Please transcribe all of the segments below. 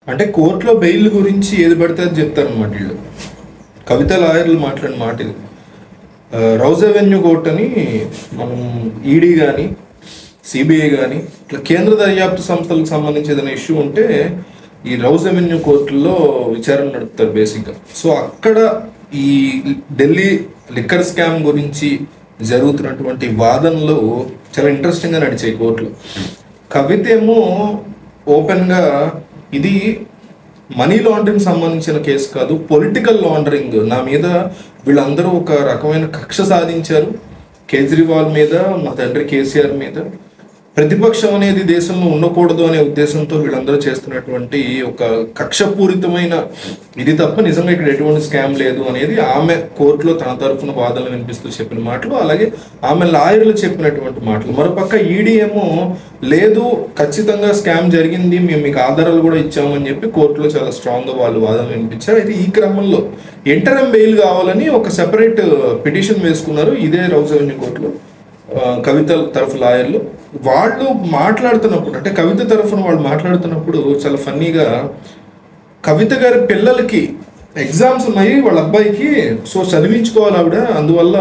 అంటే కోర్టులో బెయిల్ గురించి ఏది పడితే అది చెప్తారనమాట వీళ్ళు కవిత లాయర్లు మాట్లాడిన మాట ఇది ఆ, రౌజ్ అవెన్యూ కోర్ట్ అని మనం ఈడీ కానీ సిబిఐ కానీ ఇట్లా కేంద్ర దర్యాప్తు సంస్థలకు సంబంధించి ఏదైనా ఇష్యూ ఉంటే ఈ రౌజ్ అవెన్యూ కోర్టులో విచారణ నడుపుతారు బేసిక్గా సో అక్కడ ఈ ఢిల్లీ లిక్కర్ స్కామ్ గురించి జరుగుతున్నటువంటి వాదనలు చాలా ఇంట్రెస్టింగ్గా నడిచాయి కోర్టులో కవిత ఏమో ఓపెన్గా ఇది మనీ లాండరింగ్ సంబంధించిన కేసు కాదు పొలిటికల్ లాండరింగ్ నా మీద వీళ్ళందరూ ఒక రకమైన కక్ష సాధించారు కేజ్రీవాల్ మీద మా తండ్రి కేసీఆర్ మీద ప్రతిపక్షం అనేది దేశంలో ఉండకూడదు అనే ఉద్దేశంతో వీళ్ళందరూ చేస్తున్నటువంటి ఒక కక్షపూరితమైన ఇది తప్ప నిజంగా ఇక్కడ ఎటువంటి స్కామ్ లేదు అనేది ఆమె కోర్టులో తన తరఫున వాదనలు వినిపిస్తూ చెప్పిన మాటలు అలాగే ఆమె లాయర్లు చెప్పినటువంటి మాటలు మరోపక్క ఈడీ ఏమో లేదు ఖచ్చితంగా స్కామ్ జరిగింది మేము మీకు ఆధారాలు కూడా ఇచ్చామని చెప్పి కోర్టులో చాలా స్ట్రాంగ్ గా వాళ్ళు వాదనలు వినిపించారు అయితే ఈ క్రమంలో ఇంటరం బెయిల్ కావాలని ఒక సెపరేట్ పిటిషన్ వేసుకున్నారు ఇదే రౌజ్ అవెన్యూ కోర్టులో ఆ, కవిత తరఫు లాయర్లు వాళ్ళు మాట్లాడుతున్నప్పుడు అంటే కవిత తరఫున వాళ్ళు మాట్లాడుతున్నప్పుడు చాలా ఫన్నీగా కవిత గారి పిల్లలకి ఎగ్జామ్స్ ఉన్నాయి వాళ్ళ అబ్బాయికి సో చదివించుకోవాలి ఆవిడ అందువల్ల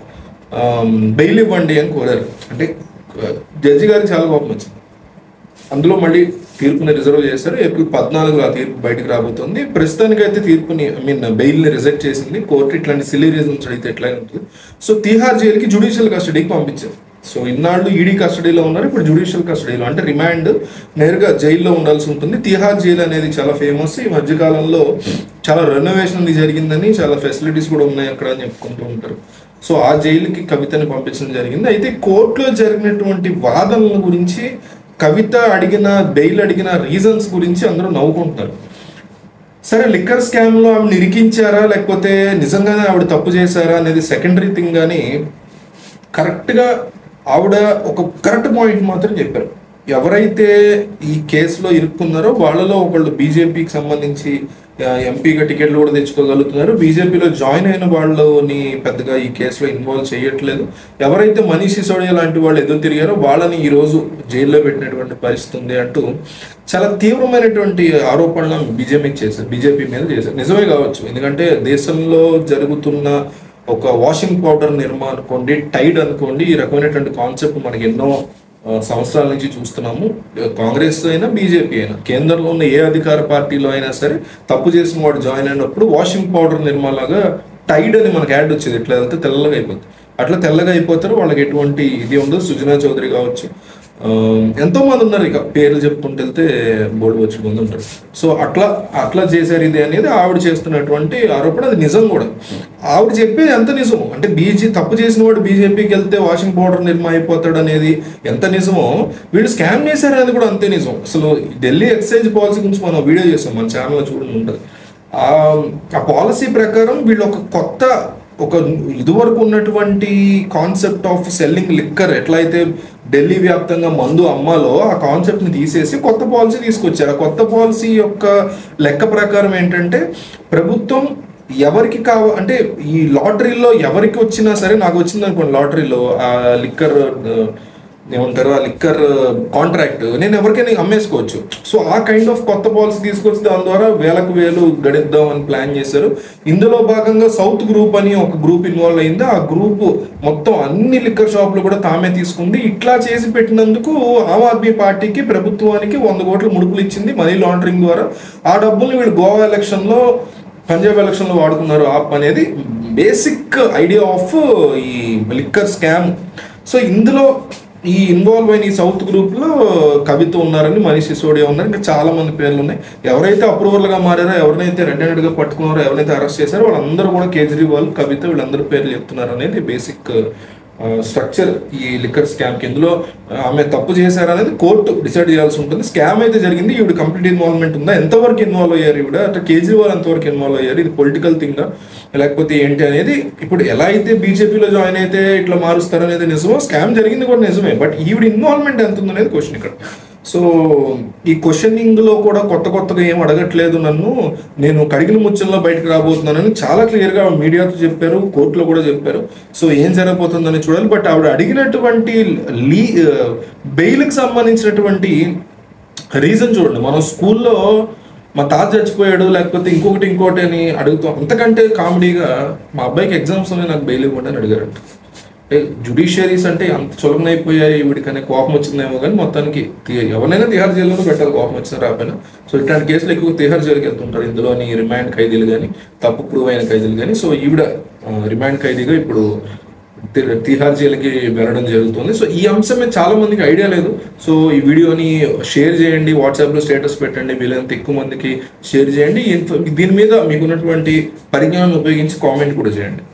బెయిల్ ఇవ్వండి అని కోరారు అంటే జడ్జి గారికి చాలా కోపం వచ్చింది అందులో మళ్ళీ తీర్పుని రిజర్వ్ చేశారు ఏప్రిల్ పద్నాలుగు ఆ తీర్పు బయటకు రాబోతుంది ప్రస్తుతానికైతే తీర్పుని ఐ మీన్ బెయిల్ని రిజెక్ట్ చేసింది కోర్టు ఇట్లాంటి సిల్లీ రీజన్స్ అడిగితే ఎట్లా ఉంటుంది సో తీహార్ జైలుకి జుడిషియల్ కస్టడీకి పంపించారు సో ఇన్నాళ్ళు ఈడీ కస్టడీలో ఉన్నారు ఇప్పుడు జుడిషియల్ కస్టడీలో అంటే రిమాండ్ నేరుగా జైల్లో ఉండాల్సి ఉంటుంది తిహార్ జైలు అనేది చాలా ఫేమస్ ఈ మధ్యకాలంలో చాలా రెనోవేషన్ అది జరిగిందని చాలా ఫెసిలిటీస్ కూడా ఉన్నాయి అక్కడ అని చెప్పుకుంటూ ఉంటారు సో ఆ జైలుకి కవితని పంపించడం జరిగింది అయితే కోర్టులో జరిగినటువంటి వాదనల గురించి కవిత అడిగిన బెయిల్ అడిగిన రీజన్స్ గురించి అందరూ నవ్వుకుంటారు సరే లిక్కర్ స్కామ్ లో ఆవిడ నిరికించారా లేకపోతే నిజంగానే ఆవిడ తప్పు చేశారా అనేది సెకండరీ థింగ్ కానీ కరెక్ట్ గా ఆవిడ ఒక కరెక్ట్ పాయింట్ మాత్రం చెప్పారు ఎవరైతే ఈ కేసులో ఇరుక్కున్నారో వాళ్ళలో ఒకళ్ళు బీజేపీకి సంబంధించి ఆ, ఎంపీగా టికెట్లు కూడా తెచ్చుకోగలుగుతున్నారు బీజేపీలో జాయిన్ అయిన వాళ్ళని పెద్దగా ఈ కేసులో ఇన్వాల్వ్ చేయట్లేదు ఎవరైతే మనీష్ సిసోడియా లాంటి వాళ్ళు ఎదురు తిరిగారో వాళ్ళని ఈ రోజు జైల్లో పెట్టినటువంటి పరిస్థితి ఉంది అంటూ చాలా తీవ్రమైనటువంటి ఆరోపణలు బీజేపీకి చేశారు బీజేపీ మీద చేశారు నిజమే కావచ్చు ఎందుకంటే దేశంలో జరుగుతున్న ఒక వాషింగ్ పౌడర్ నిర్మా అనుకోండి టైడ్ అనుకోండి ఈ రకమైనటువంటి కాన్సెప్ట్ మనకి ఎన్నో ఆ, సంవత్సరాల నుంచి చూస్తున్నాము కాంగ్రెస్ అయినా బీజేపీ అయినా కేంద్రంలో ఉన్న ఏ అధికార పార్టీలో అయినా సరే తప్పు చేసిన వాడు జాయిన్ అయినప్పుడు వాషింగ్ పౌడర్ నిర్మాలాగా టైడ్ అని మనకి యాడ్ వచ్చేది ఇట్లా వెళ్తే తెల్లగా అయిపోతుంది అట్లా తెల్లగా అయిపోతారు వాళ్ళకి ఎటువంటి ఇది ఉండదు సుజనా చౌదరి కావచ్చు ఆ, ఎంతో మంది ఉన్నారు ఇక పేర్లు చెప్పుకుంటూ వెళ్తే బోర్డు వచ్చి మంది ఉంటారు సో అట్లా అట్లా చేశారు ఇది అనేది ఆవిడ చేస్తున్నటువంటి ఆరోపణ అది నిజం కూడా ఆవిడ చెప్పేది ఎంత నిజం అంటే బీజే తప్పు చేసిన వాడు బీజేపీకి వెళ్తే వాషింగ్ పౌడర్ నిర్మా అయిపోతాడు అనేది ఎంత నిజమో వీళ్ళు స్కామ్ చేశారు అనేది కూడా అంతే నిజం అసలు ఢిల్లీ ఎక్సైజ్ పాలసీ గురించి మనం వీడియో చేస్తాం మన ఛానల్లో చూడండి ఉంటుంది ఆ ఆ పాలసీ ప్రకారం వీళ్ళు ఒక కొత్త ఒక ఇదివరకు ఉన్నటువంటి కాన్సెప్ట్ ఆఫ్ సెల్లింగ్ లిక్కర్ ఎట్లయితే ఢిల్లీ వ్యాప్తంగా మందు అమ్మాలో ఆ కాన్సెప్ట్ని తీసేసి కొత్త పాలసీ తీసుకొచ్చారు ఆ కొత్త పాలసీ యొక్క లెక్క ప్రకారం ఏంటంటే ప్రభుత్వం ఎవరికి కావ అంటే ఈ లాటరీలో ఎవరికి వచ్చినా సరే నాకు వచ్చింది అనుకోండి లాటరీలో ఆ లిక్కర్ ఏమంటారు ఆ లిక్కర్ కాంట్రాక్ట్ నేను ఎవరికైనా అమ్మేసుకోవచ్చు సో ఆ కైండ్ ఆఫ్ కొత్త పాలసీ తీసుకొచ్చి దాని ద్వారా వేలకు వేలు గడిద్దాం అని ప్లాన్ చేశారు ఇందులో భాగంగా సౌత్ గ్రూప్ అని ఒక గ్రూప్ ఇన్వాల్వ్ అయింది ఆ గ్రూప్ మొత్తం అన్ని లిక్కర్ షాపులు కూడా తామే తీసుకుంది ఇట్లా చేసి పెట్టినందుకు ఆమ్ ఆద్మీ పార్టీకి ప్రభుత్వానికి వంద కోట్ల ముడుపులు ఇచ్చింది మనీ లాండరింగ్ ద్వారా ఆ డబ్బుల్ని వీళ్ళు గోవా ఎలక్షన్ లో పంజాబ్ ఎలక్షన్ లో వాడుకున్నారు ఆప్ అనేది బేసిక్ ఐడియా ఆఫ్ ఈ లిక్కర్ స్కామ్ సో ఇందులో ఈ ఇన్వాల్వ్ అయిన ఈ సౌత్ గ్రూప్ లో కవిత ఉన్నారని మనీష్ సిసోడియా ఉన్నారు ఇంకా చాలా మంది పేర్లు ఉన్నాయి ఎవరైతే అప్రూవల్ గా మారారో ఎవరినైతే రెడ్ హ్యాండెడ్ గా పట్టుకున్నారో ఎవరైతే అరెస్ట్ చేశారో వాళ్ళందరూ కూడా కేజ్రీవాల్ కవిత వీళ్ళందరూ పేర్లు చెప్తున్నారు అనేది బేసిక్ స్ట్రక్చర్ ఈ లిక్కర్ స్కామ్ కి ఇందులో ఆ, ఆమె తప్పు చేశారనేది కోర్టు డిసైడ్ చేయాల్సి ఉంటుంది స్కామ్ అయితే జరిగింది ఈవిడ కంప్లీట్ ఇన్వాల్వ్మెంట్ ఉందా ఎంతవరకు ఇన్వాల్వ్ అయ్యారు ఈవిడ అంటే కేజ్రీవాల్ ఎంతవరకు ఇన్వాల్వ్ అయ్యారు ఇది పొలిటికల్ థింగ్ లేకపోతే ఏంటి అనేది ఇప్పుడు ఎలా అయితే బీజేపీలో జాయిన్ అయితే ఇట్లా మారుస్తారు అనేది నిజమో స్కామ్ జరిగింది కూడా నిజమే బట్ ఈవిడ ఇన్వాల్వ్మెంట్ ఎంత ఉందనేది క్వశ్చన్ ఇక్కడ సో ఈ క్వశ్చనింగ్ లో కూడా కొత్త కొత్తగా ఏం అడగట్లేదు నన్ను నేను కడిగిన ముచ్చల్లో బయటకు రాబోతున్నానని చాలా క్లియర్ గా మీడియాతో చెప్పారు కోర్టులో కూడా చెప్పారు సో ఏం జరగబోతుందని చూడాలి బట్ ఆవిడ అడిగినటువంటి లీ బెయిల్కి సంబంధించినటువంటి రీజన్ చూడండి మనం స్కూల్లో మా తాత చచ్చిపోయాడు లేకపోతే ఇంకొకటి ఇంకోటి అని అడుగుతాం అంతకంటే కామెడీగా మా అబ్బాయికి ఎగ్జామ్స్ ఉన్నాయి నాకు బెయిల్ ఇవ్వండి అని అడిగారంట అంటే జుడిషియరీస్ అంటే అంత చులకనైపోయాయి వీడికనే కోపం వచ్చిందేమో కానీ మొత్తానికి తి- ఎవరినైనా తిహార్ జైల్లోనే పెట్టాలి కోపం వచ్చిన రాకపోయినా సో ఇట్లాంటి కేసులు ఎక్కువ తిహార్ జైలుకి వెళ్తుంటారు ఇందులోని రిమాండ్ ఖైదీలు కానీ తప్పు ప్రూవ్ అయిన ఖైదీలు కానీ సో ఈవిడ ఆ, రిమాండ్ ఖైదీగా ఇప్పుడు తి- తిహార్ జైలుకి వెళ్ళడం జరుగుతుంది సో ఈ అంశం మీద చాలా మందికి ఐడియా లేదు సో ఈ వీడియోని షేర్ చేయండి వాట్సాప్లో స్టేటస్ పెట్టండి వీలైనంత ఎక్కువ మందికి షేర్ చేయండి ఈ ఇన్ఫ- దీని మీద మీకున్నటువంటి పరిజ్ఞానం ఉపయోగించి కామెంట్ కూడా చేయండి